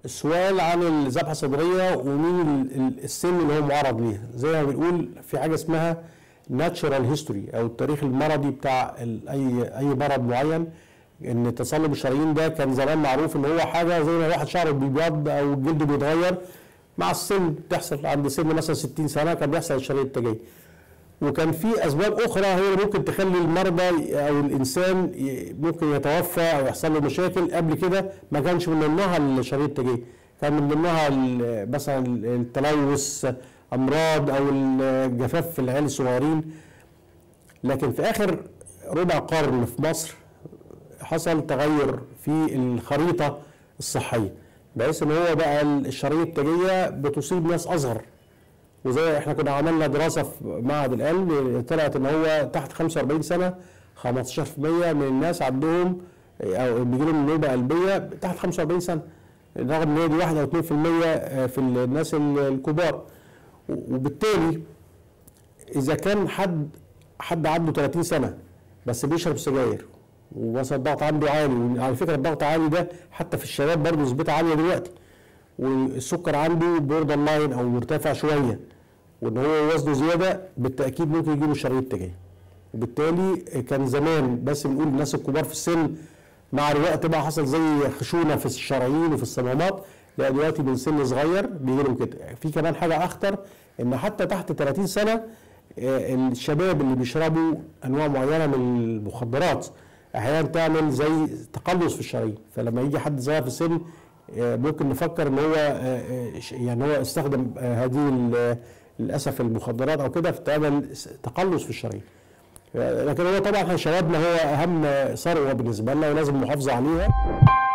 السؤال عن الذبحه الصدريه ومين ال- ال- السن اللي هو معرض ليها زي ما بنقول في حاجه اسمها ناتشورال هيستوري او التاريخ المرضي بتاع ال- اي اي مرض معين ان تصلب الشرايين ده كان زمان معروف ان هو حاجه زي ما واحد شعره بيبيض او جلده بيتغير مع السن بتحصل عند سن مثلا 60 سنه كان بيحصل الشرايين التاجيه وكان في اسباب اخرى هي اللي ممكن تخلي المرضى او الانسان ي- ممكن يتوفى او يحصل له مشاكل قبل كده ما كانش من ضمنها الشرايين التاجيه كان من ضمنها ال- مثلا التلوث امراض او الجفاف في العيال الصغيرين لكن في اخر ربع قرن في مصر حصل تغير في الخريطه الصحيه بحيث ان هو بقى الشرايين التاجيه بتصيب ناس اصغر وزي احنا كنا عملنا دراسه في معهد القلب طلعت ان هو تحت 45 سنه 15% من الناس عندهم او بيجي لهم نوبه قلبيه تحت 45 سنه رغم ان هي دي 1 او 2% في الناس الكبار وبالتالي اذا كان حد حد عنده 30 سنه بس بيشرب سجاير ومثلا الضغط عنده عالي وعلى فكره الضغط عالي ده حتى في الشباب برضه نسبتها عاليه دلوقتي والسكر عنده بوردر لاين او مرتفع شويه وان هو وزنه زياده بالتاكيد ممكن يجيله الشرايين التاجيه وبالتالي كان زمان بس بنقول الناس الكبار في السن مع الوقت بقى حصل زي خشونه في الشرايين وفي الصمامات لا دلوقتي من سن صغير بيجي لهم كده في كمان حاجه اخطر ان حتى تحت 30 سنه آه، الشباب اللي بيشربوا انواع معينه من المخدرات احيانا تعمل زي تقلص في الشرايين فلما يجي حد صغير في السن آه، ممكن نفكر ان هو آه، آه، ش- يعني هو استخدم آه، هذه ال- للاسف المخدرات او كده فتعمل س- تقلص في الشرايين آه، لكن هو طبعا احنا شبابنا هو اهم ثروه بالنسبه لنا ولازم المحافظه عليها